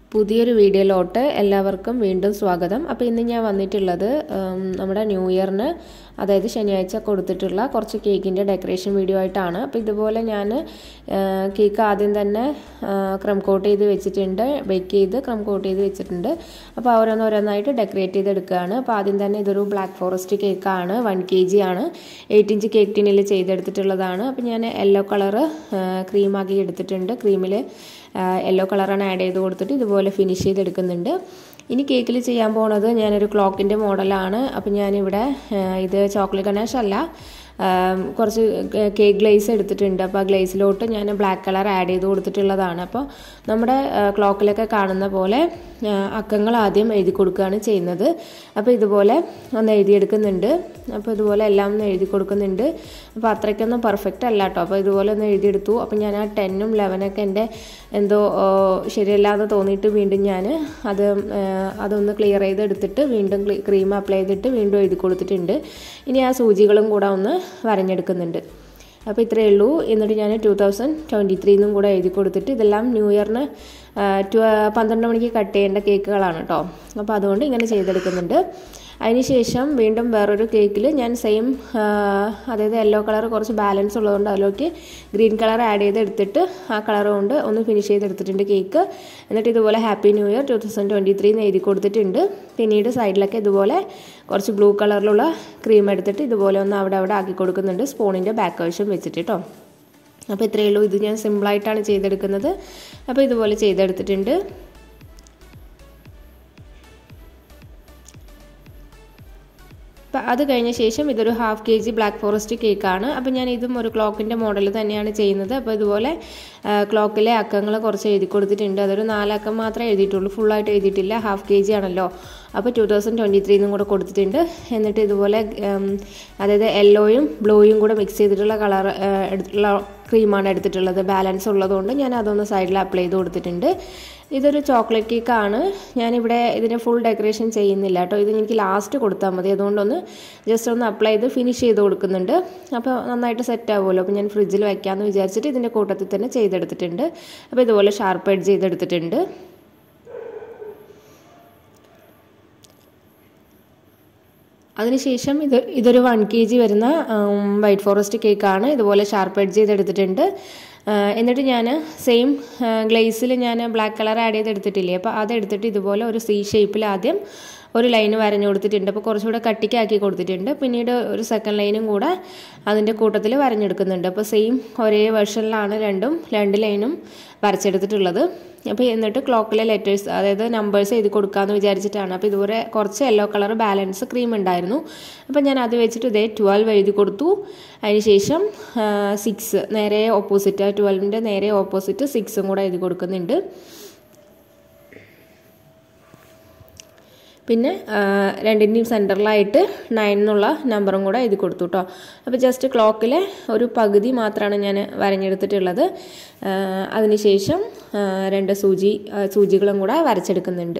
പുതിയൊരു വീഡിയോയിലോട്ട് എല്ലാവർക്കും വീണ്ടും സ്വാഗതം അപ്പോൾ ഇന്ന് ഞാൻ വന്നിട്ടുള്ളത് ഉം, നമ്മുടെ ന്യൂ ഇയറിന് അതായത് ശനിയാഴ്ച കൊടുത്തിട്ടുള്ള കുറച്ച് കേക്കിൻ്റെ ഡെക്കറേഷൻ വീഡിയോ ആയിട്ടാണ് അപ്പോൾ ഇതുപോലെ ഞാൻ കേക്ക് ആദ്യം തന്നെ ക്രം കോട്ട് ചെയ്ത് വെച്ചിട്ടുണ്ട് ബേക്ക് ചെയ്ത് ക്രം കോട്ട് ചെയ്ത് വെച്ചിട്ടുണ്ട് അപ്പോൾ ഓരോന്നോരോന്നായിട്ട് ഡെക്കറേറ്റ് ചെയ്തെടുക്കുകയാണ് അപ്പോൾ ആദ്യം തന്നെ ഇതൊരു ബ്ലാക്ക് ഫോറസ്റ്റ് കേക്കാണ് വൺ കെ ജി ആണ് എയ്റ്റ് ഇഞ്ച് കേക്ക് ടിന്നിൽ ചെയ്തെടുത്തിട്ടുള്ളതാണ് അപ്പോൾ ഞാൻ യെല്ലോ കളറ് ക്രീമാക്കി എടുത്തിട്ടുണ്ട് ക്രീമിൽ യെല്ലോ കളറാണ് ആഡ് ചെയ്ത് കൊടുത്തിട്ട് ഇതുപോലെ ഫിനിഷ് ചെയ്തെടുക്കുന്നുണ്ട് ഇനി കേക്കിൽ ചെയ്യാൻ പോണത് ഞാനൊരു ക്ലോക്കിൻ്റെ മോഡലാണ് അപ്പം ഞാനിവിടെ ആ, ഇത് ചോക്ലേറ്റ് ഗണേഷ് അല്ല ആ, കുറച്ച് കേക്ക് ഗ്ലേസ് എടുത്തിട്ടുണ്ട് അപ്പോൾ ആ ഗ്ലേസിലോട്ട് ഞാൻ ബ്ലാക്ക് കളർ ആഡ് ചെയ്ത് കൊടുത്തിട്ടുള്ളതാണ് അപ്പോൾ നമ്മുടെ ക്ലോക്കിലൊക്കെ കാണുന്ന പോലെ ആ, അക്കങ്ങൾ ആദ്യം എഴുതി കൊടുക്കുകയാണ് ചെയ്യുന്നത് അപ്പോൾ ഇതുപോലെ ഒന്ന് എഴുതിയെടുക്കുന്നുണ്ട് അപ്പോൾ ഇതുപോലെ എല്ലാം ഒന്ന് എഴുതി കൊടുക്കുന്നുണ്ട് അപ്പോൾ അത്രയ്ക്കൊന്നും പെർഫെക്റ്റ് അല്ല കേട്ടോ അപ്പോൾ ഇതുപോലെ ഒന്ന് എഴുതിയെടുത്തു അപ്പോൾ ഞാൻ ആ ടെന്നും ലെവനൊക്കെ എൻ്റെ എന്തോ ആ, ശരിയല്ലാന്ന് തോന്നിയിട്ട് വീണ്ടും ഞാൻ അത് ആ, അതൊന്ന് ക്ലിയർ ചെയ്ത് എടുത്തിട്ട് വീണ്ടും ക്രീം അപ്ലൈ ചെയ്തിട്ട് വീണ്ടും എഴുതി കൊടുത്തിട്ടുണ്ട് ഇനി ആ സൂചികളും കൂടെ ഒന്ന് വരഞ്ഞെടുക്കുന്നുണ്ട് അപ്പോൾ ഇത്രയേ ഉള്ളൂ എന്നിട്ട് ഞാൻ ടു തൗസൻഡ് ട്വൻറ്റി ത്രീന്നും കൂടെ എഴുതി കൊടുത്തിട്ട് ഇതെല്ലാം ന്യൂ ഇയറിന് ടു പന്ത്രണ്ട് മണിക്ക് കട്ട് ചെയ്യേണ്ട കേക്കുകളാണ് കേട്ടോ അപ്പോൾ അതുകൊണ്ട് ഇങ്ങനെ ചെയ്തെടുക്കുന്നുണ്ട് അതിനുശേഷം വീണ്ടും വേറൊരു കേക്കിൽ ഞാൻ സെയിം അതായത് യെല്ലോ കളർ കുറച്ച് ബാലൻസ് ഉള്ളതുകൊണ്ട് അതിലേക്ക് ഗ്രീൻ കളർ ആഡ് ചെയ്ത് എടുത്തിട്ട് ആ കളർ കൊണ്ട് ഒന്ന് ഫിനിഷ് ചെയ്തെടുത്തിട്ടുണ്ട് കേക്ക് എന്നിട്ട് ഇതുപോലെ happy new year two thousand twenty three എന്ന് എഴുതി കൊടുത്തിട്ടുണ്ട് പിന്നീട് സൈഡിലൊക്കെ ഇതുപോലെ കുറച്ച് ബ്ലൂ കളറിലുള്ള ക്രീം എടുത്തിട്ട് ഇതുപോലെ ഒന്ന് അവിടെ അവിടെ ആക്കി കൊടുക്കുന്നുണ്ട് സ്പൂണിൻ്റെ ബാക്ക് വശം വെച്ചിട്ട് കേട്ടോ അപ്പോൾ ഇത്രയേ ഉള്ളൂ ഇത് ഞാൻ സിമ്പിളായിട്ടാണ് ചെയ്തെടുക്കുന്നത് അപ്പോൾ ഇതുപോലെ ചെയ്തെടുത്തിട്ടുണ്ട് അപ്പം അത് കഴിഞ്ഞ ശേഷം ഇതൊരു half K G black forest കേക്കാണ് അപ്പോൾ ഞാൻ ഇതും ഒരു ക്ലോക്കിൻ്റെ മോഡൽ തന്നെയാണ് ചെയ്യുന്നത് അപ്പോൾ ഇതുപോലെ ക്ലോക്കിലെ അക്കങ്ങൾ കുറച്ച് എഴുതി കൊടുത്തിട്ടുണ്ട് അതൊരു നാലക്കം മാത്രമേ എഴുതിയിട്ടുള്ളൂ ഫുള്ളായിട്ട് എഴുതിയിട്ടില്ല ഹാഫ് കെ ജി ആണല്ലോ അപ്പോൾ ടു തൗസൻഡ് ട്വൻറ്റി ത്രീന്നും കൂടെ കൊടുത്തിട്ടുണ്ട് എന്നിട്ട് ഇതുപോലെ ഉം, അതായത് യെല്ലോയും ബ്ലൂയും കൂടെ മിക്സ് ചെയ്തിട്ടുള്ള കളർ എടുത്തിട്ടുള്ള ക്രീമാണ് എടുത്തിട്ടുള്ളത് ബാലൻസ് ഉള്ളതുകൊണ്ട് ഞാൻ അതൊന്ന് സൈഡിൽ അപ്ലൈ ചെയ്ത് കൊടുത്തിട്ടുണ്ട് ഇതൊരു ചോക്ലേറ്റ് കേക്കാണ് ഞാനിവിടെ ഇതിന് ഫുൾ ഡെക്കറേഷൻ ചെയ്യുന്നില്ല കേട്ടോ ഇത് എനിക്ക് ലാസ്റ്റ് കൊടുത്താൽ മതി അതുകൊണ്ടൊന്ന് ജസ്റ്റ് ഒന്ന് അപ്ലൈ ചെയ്ത് ഫിനിഷ് ചെയ്ത് കൊടുക്കുന്നുണ്ട് അപ്പോൾ നന്നായിട്ട് സെറ്റ് ആവുമല്ലോ അപ്പോൾ ഞാൻ ഫ്രിഡ്ജിൽ വയ്ക്കാമെന്ന് വിചാരിച്ചിട്ട് ഇതിൻ്റെ കൂട്ടത്തിൽ തന്നെ ചെയ്തെടുത്തിട്ടുണ്ട് അപ്പോൾ ഇതുപോലെ ഷാർപ്പ് എഡ്ജ് ചെയ്തെടുത്തിട്ടുണ്ട് അതിനുശേഷം ഇത് ഇതൊരു വൺ കെ ജി വരുന്ന വൈറ്റ് ഫോറസ്റ്റ് കേക്കാണ് ഇതുപോലെ ഷാർപ്പ് എഡ്ജ് ചെയ്തെടുത്തിട്ടുണ്ട് ആ, എന്നിട്ട് ഞാൻ സെയിം ഗ്ലേസിൽ ഞാൻ ബ്ലാക്ക് കളർ ആഡ് ചെയ്തെടുത്തിട്ടില്ലേ അപ്പോൾ അതെടുത്തിട്ട് ഇതുപോലെ ഒരു സി ഷേപ്പിൽ ആദ്യം ഒരു ലൈന് വരഞ്ഞു കൊടുത്തിട്ടുണ്ട് അപ്പോൾ കുറച്ചുകൂടെ കട്ടിക്കാക്കി കൊടുത്തിട്ടുണ്ട് പിന്നീട് ഒരു സെക്കൻഡ് ലൈനും കൂടെ അതിൻ്റെ കൂട്ടത്തിൽ വരഞ്ഞെടുക്കുന്നുണ്ട് അപ്പോൾ സെയിം ഒരേ വെർഷനിലാണ് രണ്ടും രണ്ട് ലൈനും വരച്ചെടുത്തിട്ടുള്ളത് അപ്പോൾ എന്നിട്ട് ക്ലോക്കിലെ ലെറ്റേഴ്സ് അതായത് നമ്പേഴ്സ് എഴുതി കൊടുക്കാമെന്ന് വിചാരിച്ചിട്ടാണ് അപ്പോൾ ഇതുപോലെ കുറച്ച് യെല്ലോ കളർ ബാലൻസ് ക്രീം ഉണ്ടായിരുന്നു അപ്പോൾ ഞാൻ അത് വെച്ചിട്ട് ഇതേ ട്വൽവ് എഴുതി കൊടുത്തു അതിനുശേഷം സിക്സ് നേരെ ഓപ്പോസിറ്റ് ട്വൽവിൻ്റെ നേരെ ഓപ്പോസിറ്റ് സിക്സും കൂടെ എഴുതി കൊടുക്കുന്നുണ്ട് പിന്നെ ആ, രണ്ടിൻ്റെയും സെൻറ്ററിലായിട്ട് നയൻ എന്നുള്ള നമ്പറും കൂടെ എഴുതി കൊടുത്തു കേട്ടോ അപ്പോൾ ജസ്റ്റ് ക്ലോക്കിലെ ഒരു പകുതി മാത്രമാണ് ഞാൻ വരഞ്ഞെടുത്തിട്ടുള്ളത് ആ, അതിനുശേഷം ആ, രണ്ട് സൂചി ആ, സൂചികളും കൂടെ വരച്ചെടുക്കുന്നുണ്ട്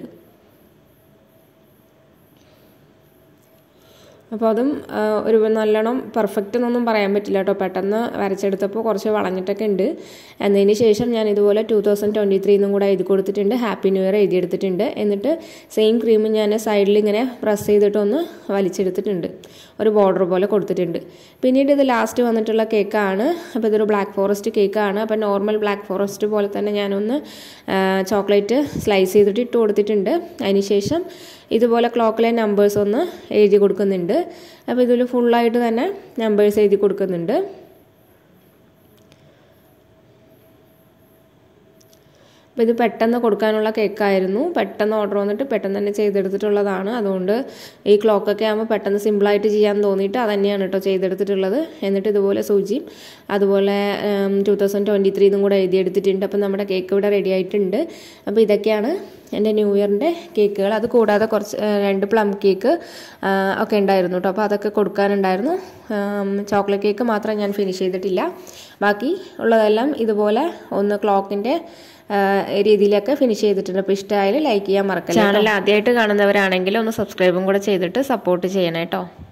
അപ്പോൾ അതും ആ, ഒരു നല്ലോണം പെർഫെക്റ്റ് എന്നൊന്നും പറയാൻ പറ്റില്ല കേട്ടോ പെട്ടെന്ന് വരച്ചെടുത്തപ്പോൾ കുറച്ച് വളഞ്ഞിട്ടൊക്കെ ഉണ്ട് എന്നതിന് ശേഷം ഞാൻ ഇതുപോലെ ടു തൗസൻഡ് ട്വൻറ്റി ത്രീന്നും കൂടെ എഴുതി കൊടുത്തിട്ടുണ്ട് ഹാപ്പി ന്യൂ ഇയർ എഴുതിയെടുത്തിട്ടുണ്ട് എന്നിട്ട് സെയിം ക്രീം ഞാൻ സൈഡിൽ ഇങ്ങനെ പ്രസ് ചെയ്തിട്ട് ഒന്ന് വലിച്ചെടുത്തിട്ടുണ്ട് ഒരു ബോർഡർ പോലെ കൊടുത്തിട്ടുണ്ട് പിന്നീട് ഇത് ലാസ്റ്റ് വന്നിട്ടുള്ള കേക്കാണ് അപ്പോൾ ഇതൊരു ബ്ലാക്ക് ഫോറസ്റ്റ് കേക്കാണ് അപ്പോൾ നോർമൽ ബ്ലാക്ക് ഫോറസ്റ്റ് പോലെ തന്നെ ഞാനൊന്ന് ചോക്ലേറ്റ് സ്ലൈസ് ചെയ്തിട്ട് ഇട്ട് കൊടുത്തിട്ടുണ്ട് അതിനുശേഷം ഇതുപോലെ ക്ലോക്കിലെ നമ്പേഴ്സ് ഒന്ന് എഴുതി കൊടുക്കുന്നുണ്ട് അപ്പോൾ ഇതിൽ ഫുള്ളായിട്ട് തന്നെ നമ്പേഴ്സ് എഴുതി കൊടുക്കുന്നുണ്ട് അപ്പോൾ ഇത് പെട്ടെന്ന് കൊടുക്കാനുള്ള കേക്കായിരുന്നു പെട്ടെന്ന് ഓർഡർ വന്നിട്ട് പെട്ടെന്ന് തന്നെ ചെയ്തെടുത്തിട്ടുള്ളതാണ് അതുകൊണ്ട് ഈ ക്ലോക്കൊക്കെ ആകുമ്പോൾ പെട്ടെന്ന് സിമ്പിളായിട്ട് ചെയ്യാൻ തോന്നിയിട്ട് അത് തന്നെയാണ് കേട്ടോ ചെയ്തെടുത്തിട്ടുള്ളത് എന്നിട്ട് ഇതുപോലെ സൂചിയും അതുപോലെ ടു തൗസൻഡ് ട്വൻറ്റി ത്രീന്നും കൂടെ എഴുതിയെടുത്തിട്ടുണ്ട് അപ്പോൾ നമ്മുടെ കേക്ക് ഇവിടെ റെഡി ആയിട്ടുണ്ട് അപ്പോൾ ഇതൊക്കെയാണ് എൻ്റെ ന്യൂ ഇയറിൻ്റെ കേക്കുകൾ അത് കൂടാതെ കുറച്ച് ആ, രണ്ട് പ്ലം കേക്ക് ആ, ഒക്കെ ഉണ്ടായിരുന്നു കേട്ടോ അപ്പോൾ അതൊക്കെ കൊടുക്കാനുണ്ടായിരുന്നു ചോക്ലേറ്റ് കേക്ക് മാത്രം ഞാൻ ഫിനിഷ് ചെയ്തിട്ടില്ല ബാക്കി ഉള്ളതെല്ലാം ഇതുപോലെ ഒന്ന് ക്ലോക്കിൻ്റെ രീതിയിലൊക്കെ ഫിനിഷ് ചെയ്തിട്ടുണ്ട് അപ്പോൾ ഇഷ്ടമായാലും ലൈക്ക് ചെയ്യാൻ മറക്കല്ല ചാനൽ ആദ്യമായിട്ട് കാണുന്നവരാണെങ്കിൽ ഒന്ന് സബ്സ്ക്രൈബും കൂടെ ചെയ്തിട്ട് സപ്പോർട്ട് ചെയ്യണേ കേട്ടോ